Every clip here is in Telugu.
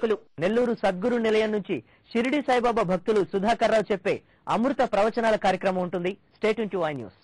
ప్రేక్షకులు నెల్లూరు సద్గురు నిలయం నుంచి షిరిడి సాయిబాబా భక్తులు సుధాకర్ రావు చెప్పే అమృత ప్రవచనాల కార్యక్రమం ఉంటుంది స్టేట్ టు ఐ న్యూస్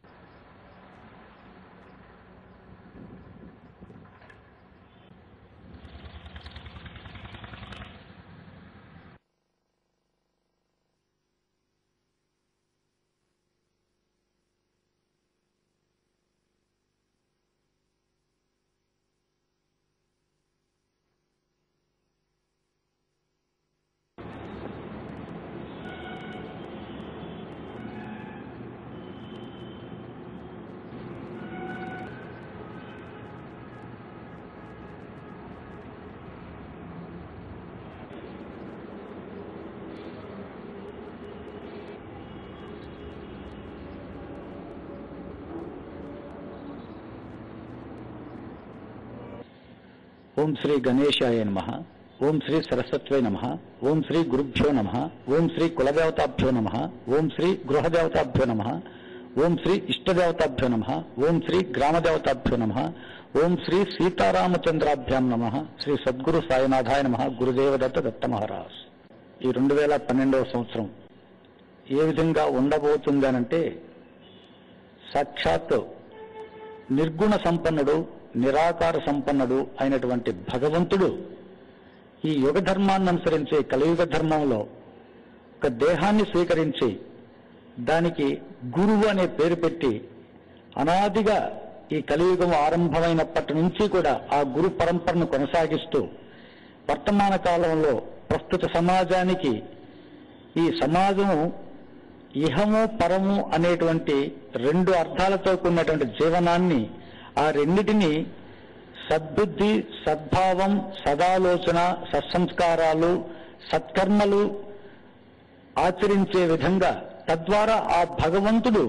ఓం శ్రీ గణేశాయ నమ ఓం శ్రీ సరస్వత్వై నమ ఓం శ్రీ గురుభ్యో నమ ఓం శ్రీ కులదేవతాభ్యో నమ ఓం శ్రీ గృహదేవతాభ్యో నమ ఓం శ్రీ ఇష్టదేవతాభ్యో నమ ఓం శ్రీ గ్రామదేవతాభ్యో నమ ఓం శ్రీ సీతారామచంద్రాభ్యాం నమ శ్రీ సద్గురు సాయినాథాయ నమ గురుదేవదత్త దత్త మహారాజ్ ఈ రెండు వేల పన్నెండవ సంవత్సరం ఏ విధంగా ఉండబోతుంది అనంటే సాక్షాత్ నిర్గుణ సంపన్నుడు నిరాకార సంపన్నుడు అయినటువంటి భగవంతుడు ఈ యుగ ధర్మాన్ని అనుసరించే కలియుగ ధర్మంలో ఒక దేహాన్ని స్వీకరించి దానికి గురువు అనే పేరు పెట్టి అనాదిగా ఈ కలియుగం ఆరంభమైనప్పటి నుంచి కూడా ఆ గురు పరంపరను కొనసాగిస్తూ వర్తమాన కాలంలో ప్రస్తుత సమాజానికి ఈ సమాజము ఇహము పరము అనేటువంటి రెండు అర్థాలతో కూడినటువంటి జీవనాన్ని ఆ రెండిటిని సద్బుద్ధి సద్భావం సదాలోచన సత్సంస్కారాలు సత్కర్మలు ఆచరించే విధంగా తద్వారా ఆ భగవంతుడు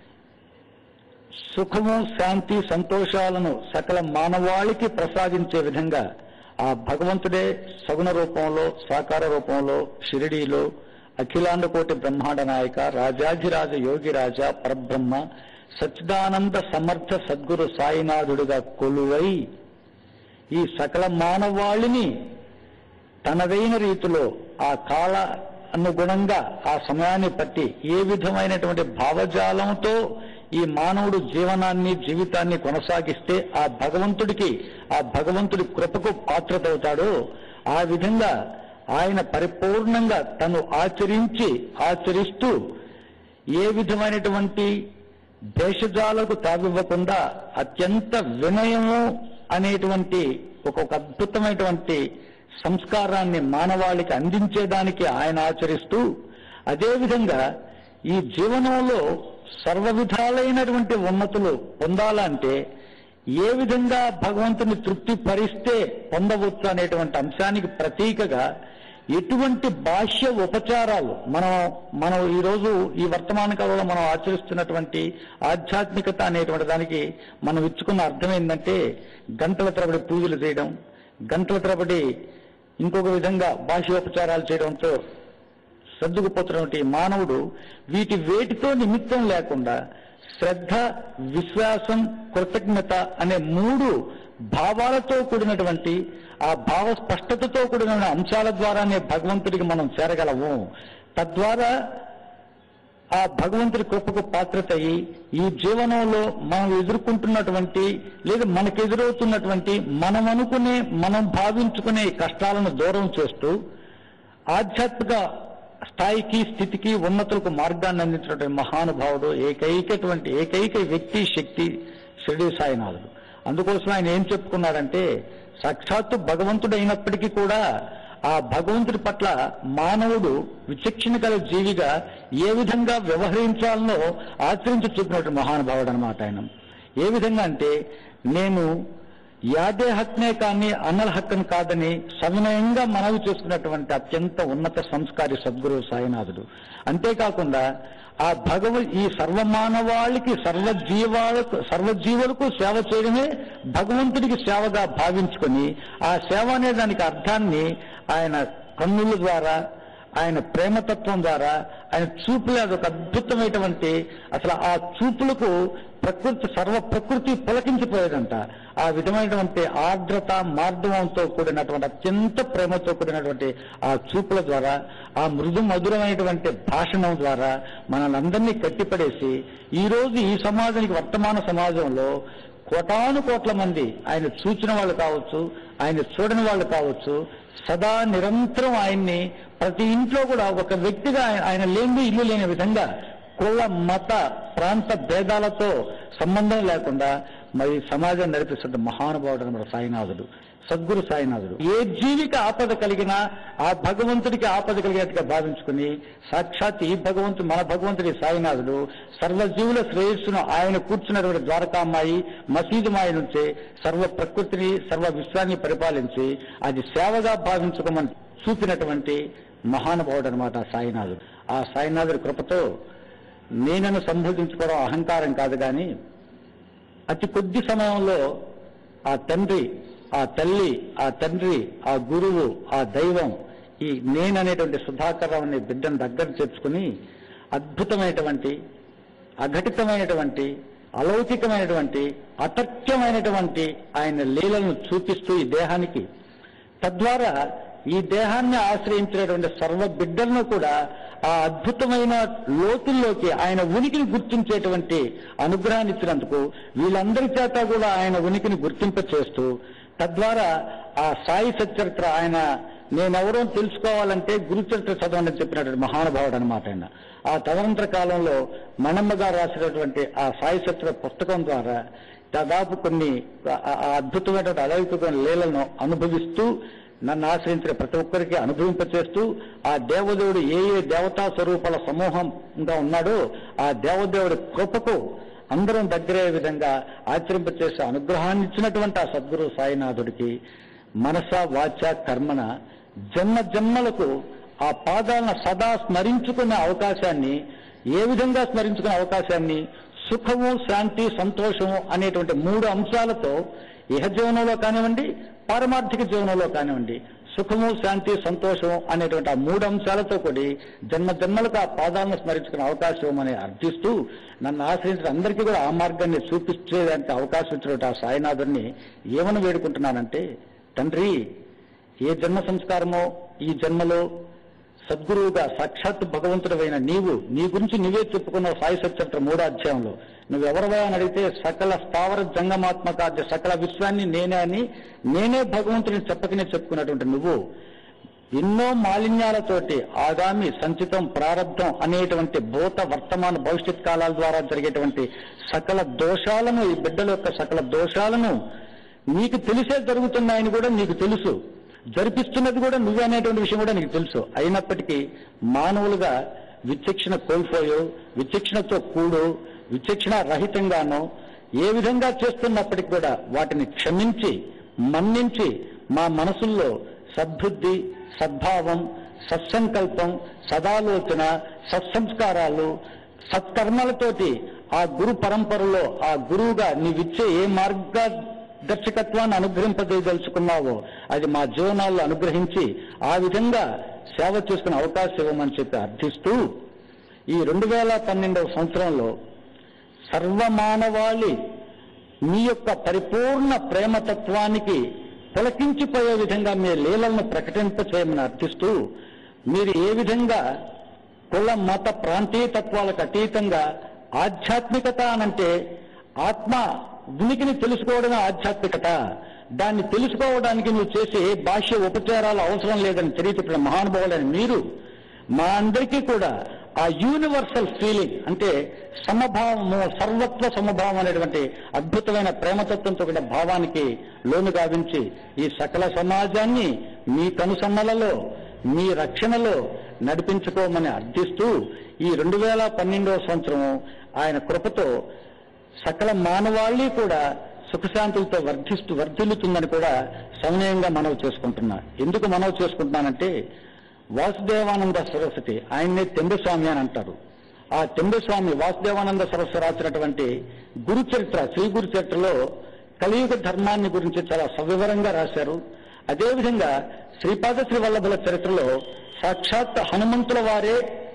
సుఖము శాంతి సంతోషాలను సకల మానవాళికి ప్రసాదించే విధంగా ఆ భగవంతుడే సగుణ రూపంలో సాకార రూపంలో షిరిడీలో అఖిలాండ కోటి బ్రహ్మాండ నాయక రాజాధిరాజ యోగిరాజ పరబ్రహ్మ సచ్చిదానంద సమర్థ సద్గురు సాయినాథుడిగా కొలువై ఈ సకల మానవాళిని తనదైన రీతిలో ఆ కాల అనుగుణంగా ఆ సమయాన్ని బట్టి ఏ విధమైనటువంటి భావజాలంతో ఈ మానవుడు జీవనాన్ని జీవితాన్ని కొనసాగిస్తే ఆ భగవంతుడికి ఆ భగవంతుడి కృపకు పాత్రతవుతాడో ఆ విధంగా ఆయన పరిపూర్ణంగా తను ఆచరించి ఆచరిస్తూ ఏ విధమైనటువంటి దేశజాలకు తావివ్వకుండా అత్యంత వినయము అనేటువంటి ఒక అద్భుతమైనటువంటి సంస్కారాన్ని మానవాళికి అందించేదానికి ఆయన ఆచరిస్తూ అదేవిధంగా ఈ జీవనంలో సర్వ విధాలైనటువంటి ఉన్నతులు పొందాలంటే ఏ విధంగా భగవంతుని తృప్తి పరిస్తే పొందవచ్చు అనేటువంటి అంశానికి ప్రతీకగా ఎటువంటి బాహ్య ఉపచారాలు మనం మనం ఈ రోజు ఈ వర్తమాన కాలంలో మనం ఆచరిస్తున్నటువంటి ఆధ్యాత్మికత అనేటువంటి దానికి మనం ఇచ్చుకున్న అర్థం ఏంటంటే గంటల తరబడి పూజలు చేయడం గంటల తరబడి ఇంకొక విధంగా బాహ్యోపచారాలు చేయడంతో సర్దుకుపోతున్నటువంటి మానవుడు వీటి వేటితో నిమిత్తం లేకుండా శ్రద్ధ విశ్వాసం కృతజ్ఞత అనే మూడు భావాలతో కూడినటువంటి ఆ భావ స్పష్టతతో కూడిన అంశాల ద్వారానే భగవంతుడికి మనం చేరగలము తద్వారా ఆ భగవంతుడి కృపకు పాత్రత అయి ఈ జీవనంలో మనం ఎదుర్కొంటున్నటువంటి లేదా మనకు ఎదురవుతున్నటువంటి మనం అనుకునే మనం భావించుకునే కష్టాలను దూరం చేస్తూ ఆధ్యాత్మిక స్థాయికి స్థితికి ఉన్నతులకు మార్గాన్ని అందించినటువంటి మహానుభావుడు ఏకైకటువంటి ఏకైక వ్యక్తి శక్తి షిరిడి సాయినాథుడు అందుకోసం ఆయన ఏం చెప్పుకున్నాడంటే సాక్షాత్తు భగవంతుడు అయినప్పటికీ కూడా ఆ భగవంతుడి పట్ల మానవుడు విచక్షణ గల జీవిగా ఏ విధంగా వ్యవహరించాలనో ఆచరించి చూపినటువంటి మహానుభావుడు అనమాట ఆయన ఏ విధంగా అంటే నేను యాదే హక్నే కానీ అన్నల హక్కును కాదని సవినయంగా మనవి చేసుకున్నటువంటి అత్యంత ఉన్నత సంస్కారి సద్గురు సాయినాథుడు అంతేకాకుండా ఆ భగవ ఈ సర్వమానవాళికి సర్వజీవాలకు సర్వజీవులకు సేవ చేయడమే భగవంతుడికి సేవగా భావించుకొని ఆ సేవ అనే దానికి అర్థాన్ని ఆయన కన్నుల ద్వారా ఆయన ప్రేమతత్వం ద్వారా ఆయన చూపులే అదొక అద్భుతమైనటువంటి అసలు ఆ చూపులకు ప్రకృతి సర్వ ప్రకృతి పులకించిపోయేదంట ఆ విధమైనటువంటి ఆర్ద్రత మార్ధవంతో కూడినటువంటి అత్యంత ప్రేమతో కూడినటువంటి ఆ చూపుల ద్వారా ఆ మృదు మధురమైనటువంటి భాషణం ద్వారా మనల్ని అందరినీ కట్టిపడేసి ఈ రోజు ఈ సమాజానికి వర్తమాన సమాజంలో కోటాను కోట్ల మంది ఆయన చూచిన వాళ్ళు కావచ్చు ఆయన చూడని వాళ్ళు కావచ్చు సదా నిరంతరం ఆయన్ని ప్రతి ఇంట్లో కూడా ఒక వ్యక్తిగా ఆయన- ఆయన లేని ఇల్లు లేని విధంగా కుల మత ప్రాంత భేదాలతో సంబంధం లేకుండా మరి సమాజం నడిపిస్తున్న మహానుభావుడు అనమాట సాయినాథుడు సద్గురు సాయినాథుడు ఏ జీవికి ఆపద కలిగినా ఆ భగవంతుడికి ఆపద కలిగినట్టుగా భావించుకుని సాక్షాత్ ఈ భగవంతుడు మన భగవంతుడి సాయినాథుడు సర్వజీవుల శ్రేయస్సును ఆయన కూర్చున్నటువంటి ద్వారకామాయి మసీదు మాయ నుంచే సర్వ ప్రకృతిని సర్వ విశ్వాన్ని పరిపాలించి అది సేవగా భావించుకోమని చూపినటువంటి మహానుభావుడు అనమాట సాయినాథుడు ఆ సాయినాథుడి కృపతో నేనను సంబోధించుకోవడం అహంకారం కాదు కానీ అతి కొద్ది సమయంలో ఆ తండ్రి ఆ తల్లి ఆ తండ్రి ఆ గురువు ఆ దైవం ఈ నేననేటువంటి సుధాకర్రావు అనే బిడ్డను దగ్గర చేర్చుకుని అద్భుతమైనటువంటి అఘటితమైనటువంటి అలౌకికమైనటువంటి అతర్క్యమైనటువంటి ఆయన లీలను చూపిస్తూ ఈ దేహానికి తద్వారా ఈ దేహాన్ని ఆశ్రయించినటువంటి సర్వ బిడ్డలను కూడా ఆ అద్భుతమైన లోతుల్లోకి ఆయన ఉనికిని గుర్తించేటువంటి అనుగ్రహాన్ని ఇచ్చినందుకు వీళ్ళందరి చేత కూడా ఆయన ఉనికిని గుర్తింప చేస్తూ తద్వారా ఆ సాయి సచరిత్ర ఆయన నేనెవరో తెలుసుకోవాలంటే గురుచరిత్ర చదవండి అని చెప్పినటువంటి మహానుభావుడు అనమాట ఆయన ఆ తదనంతర కాలంలో మణమ్మ గారు రాసినటువంటి ఆ సాయి సచరిత్ర పుస్తకం ద్వారా దాదాపు కొన్ని ఆ- ఆ అద్భుతమైనటువంటి అలౌకికమైన లీలను అనుభవిస్తూ నన్ను ఆశ్రయించిన ప్రతి ఒక్కరికి అనుభవింపచేస్తూ ఆ దేవదేవుడు ఏ ఏ దేవతా స్వరూపాల సమూహంగా ఉన్నాడో ఆ దేవదేవుడి కృపకు అందరం దగ్గరయ్యే విధంగా ఆచరింపచేసే అనుగ్రహాన్ని ఇచ్చినటువంటి ఆ సద్గురు సాయినాథుడికి మనస వాచ కర్మన జన్మ జన్మలకు ఆ పాదాలను సదా స్మరించుకునే అవకాశాన్ని ఏ విధంగా స్మరించుకునే అవకాశాన్ని సుఖము శాంతి సంతోషము అనేటువంటి మూడు అంశాలతో ఇహ జీవనంలో కానివ్వండి పారమార్థిక జీవనంలో కానివ్వండి సుఖము శాంతి సంతోషం అనేటువంటి ఆ మూడు అంశాలతో కూడి జన్మ జన్మలకు ఆ పాదాలను స్మరించుకునే అవకాశం అని అర్థిస్తూ నన్ను ఆశ్రయించిన అందరికీ కూడా ఆ మార్గాన్ని చూపించేదానికి అవకాశం ఇచ్చినటువంటి ఆ సాయినాథుడిని ఏమని వేడుకుంటున్నానంటే తండ్రి ఏ జన్మ సంస్కారమో ఈ జన్మలో సద్గురువుగా సాక్షాత్ భగవంతుడైన నీవు నీ గురించి నీవే చెప్పుకున్న సాయి సత్యంత్ర మూడో అధ్యాయంలో నువ్వెవరవా అని అడిగితే సకల స్థావర జంగమాత్మక సకల విశ్వాన్ని నేనే అని నేనే భగవంతుడిని చెప్పకనే చెప్పుకున్నటువంటి నువ్వు ఎన్నో మాలిన్యాలతోటి ఆగామి సంచితం ప్రారంధం అనేటువంటి భూత వర్తమాన భవిష్యత్ కాలాల ద్వారా జరిగేటువంటి సకల దోషాలను ఈ బిడ్డల యొక్క సకల దోషాలను నీకు తెలిసే జరుగుతున్నాయని కూడా నీకు తెలుసు జరిపిస్తున్నది కూడా నువ్వే అనేటువంటి విషయం కూడా నీకు తెలుసు అయినప్పటికీ మానవులుగా విచక్షణ కోల్పోయో విచక్షణతో కూడు విచక్షణ రహితంగానో ఏ విధంగా చేస్తున్నప్పటికీ కూడా వాటిని క్షమించి మన్నించి మా మనసుల్లో సద్బుద్ధి సద్భావం సత్సంకల్పం సదాలోచన సత్సంస్కారాలు సత్కర్మలతోటి ఆ గురు పరంపరలో ఆ గురువుగా నీవిచ్చే ఏ మార్గ దర్శకత్వాన్ని అనుగ్రహింపజేయదలుచుకున్నావో అది మా జీవనాల్లో అనుగ్రహించి ఆ విధంగా సేవ చేసుకునే అవకాశం ఇవ్వమని చెప్పి అర్థిస్తూ ఈ రెండు వేల పన్నెండవ సంవత్సరంలో సర్వమానవాళి మీ యొక్క పరిపూర్ణ ప్రేమతత్వానికి పులకించిపోయే విధంగా మీ లీలలను ప్రకటింప చేయమని అర్థిస్తూ మీరు ఏ విధంగా కుల మత ప్రాంతీయ తత్వాలకు అతీతంగా ఆధ్యాత్మికత అనంటే ఆత్మ ఉనికిని తెలుసుకోవడమే ఆధ్యాత్మికత దాన్ని తెలుసుకోవడానికి నువ్వు చేసే భాష్య ఉపచారాలు అవసరం లేదని తెలియచెప్పిన మహానుభావులైన మీరు మా అందరికీ కూడా ఆ యూనివర్సల్ ఫీలింగ్ అంటే సమభావము సర్వత్వ సమభావం అనేటువంటి అద్భుతమైన ప్రేమతత్వంతో కూడిన భావానికి లోను గావించి ఈ సకల సమాజాన్ని మీ కనుసన్నలలో మీ రక్షణలో నడిపించుకోమని అర్థిస్తూ ఈ రెండు వేల పన్నెండవ సంవత్సరము ఆయన కృపతో సకల మానవాళి కూడా సుఖశాంతులతో వర్ధిస్తూ వర్ధిల్లుతుందని కూడా సమన్వయంగా మనవి చేసుకుంటున్నా ఎందుకు మనవి చేసుకుంటున్నానంటే వాసుదేవానంద సరస్వతి ఆయన్నే తెంబస్వామి అని అంటారు ఆ తెంబస్వామి వాసుదేవానంద సరస్వతి రాసినటువంటి గురు చరిత్ర శ్రీ గురు చరిత్రలో కలియుగ ధర్మాన్ని గురించి చాలా సవివరంగా రాశారు అదేవిధంగా శ్రీపాద శ్రీ వల్లభుల చరిత్రలో సాక్షాత్ హనుమంతుల వారే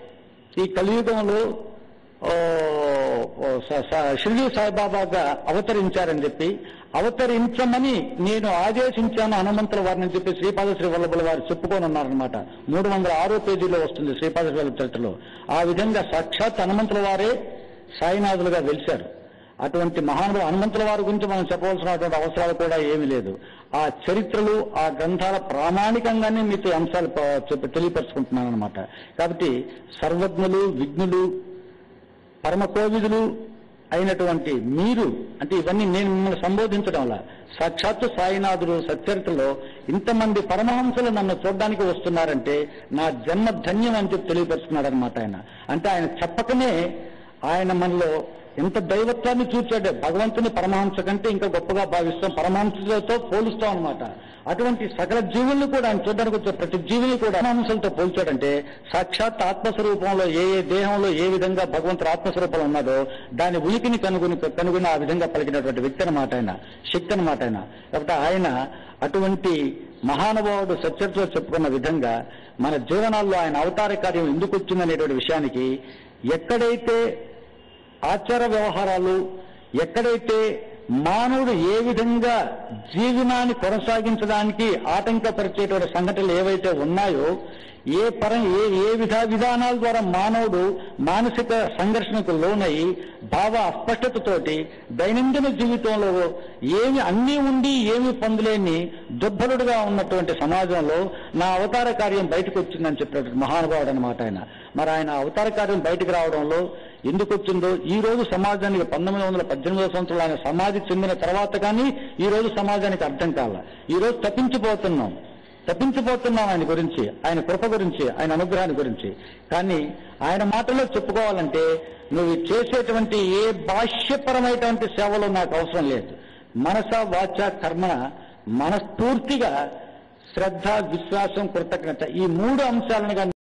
ఈ కలియుగంలో ఓ, ఓ, స- స- షిరిడి సాయిబాబాగా అవతరించారని చెప్పి అవతరించమని నేను ఆదేశించాను హనుమంతుల వారిని చెప్పి శ్రీపాద శ్రీ వల్లభుల వారు చెప్పుకొని ఉన్నారనమాట మూడు వందల ఆరో పేజీలో వస్తుంది శ్రీపాద శ్రీ వల్లభ చరిత్రలో ఆ విధంగా సాక్షాత్ హనుమంతుల వారే సాయినాథులుగా వెలిశారు అటువంటి మహానుభావ హనుమంతుల వారి గురించి మనం చెప్పవలసినటువంటి అవసరాలు కూడా ఏమీ లేదు ఆ చరిత్రలు ఆ గ్రంథాల ప్రామాణికంగానే మీతో ఈ అంశాలు ప- చెప్పి తెలియపరుచుకుంటున్నాను అనమాట కాబట్టి సర్వజ్ఞులు విఘ్నులు పరమ కోవిదులు అయినటువంటి మీరు అంటే ఇవన్నీ నేను మిమ్మల్ని సంబోధించడం వల్ల సాక్షాత్తు సాయినాథుడు సచ్చరిత్రలో ఇంతమంది పరమహంసలు నన్ను చూడడానికి వస్తున్నారంటే నా జన్మ ధన్యం అని చెప్పి తెలియపరుచుకున్నాడు అనమాట ఆయన అంటే ఆయన చెప్పకనే ఆయన మనలో ఎంత దైవత్వాన్ని చూచాడు భగవంతుని పరమహంస కంటే ఇంకా గొప్పగా భావిస్తాం పరమహంసలతో పోలుస్తాం అనమాట అటువంటి సకల జీవుల్ని కూడా ఆయన చూడడానికి వచ్చే ప్రతి జీవిని కూడా పరమహంసలతో పోల్చాడంటే సాక్షాత్ ఆత్మస్వరూపంలో ఏ ఏ దేహంలో ఏ విధంగా భగవంతుడు ఆత్మస్వరూపంలో ఉన్నదో దాని ఉనికిని కనుగొని కనుగొని ఆ విధంగా పలికినటువంటి వ్యక్తి అనమాట ఆయన శక్తి అనమాట ఆయన కాబట్టి ఆయన అటువంటి మహానుభావుడు సచ్చరిత్రలో చెప్పుకున్న విధంగా మన జీవనాల్లో ఆయన అవతార కార్యం ఎందుకు వచ్చిందనేటువంటి విషయానికి ఎక్కడైతే ఆచార వ్యవహారాలు ఎక్కడైతే మానవుడు ఏ విధంగా జీవనాన్ని కొనసాగించడానికి ఆటంకపరిచేటువంటి సంఘటనలు ఏవైతే ఉన్నాయో ఏ పరం ఏ ఏ విధ విధానాల ద్వారా మానవుడు మానసిక సంఘర్షణకు లోనై భావ అస్పష్టతతోటి దైనందిన జీవితంలో ఏమి అన్నీ ఉండి ఏమి పొందలేని దుర్బలుడుగా ఉన్నటువంటి సమాజంలో నా అవతార కార్యం బయటకు వచ్చిందని చెప్పినటువంటి మహానుభావుడు అనమాట ఆయన మరి ఆయన అవతార కార్యం బయటకు రావడంలో ఎందుకు వచ్చిందో ఈ రోజు సమాజానికి పంతొమ్మిది వందల పద్దెనిమిదవ సంవత్సరంలో ఆయన సమాధి చెందిన తర్వాత కానీ ఈ రోజు సమాజానికి అర్థం కాల ఈ రోజు తప్పించిపోతున్నాం తప్పించిపోతున్నాం ఆయన గురించి ఆయన కృప గురించి ఆయన అనుగ్రహాన్ని గురించి కానీ ఆయన మాటలో చెప్పుకోవాలంటే నువ్వు చేసేటువంటి ఏ భాష్యపరమైనటువంటి సేవలు నాకు అవసరం లేదు మనస వాచ కర్మణ మనస్ఫూర్తిగా శ్రద్ధ విశ్వాసం కృతజ్ఞత ఈ మూడు అంశాలను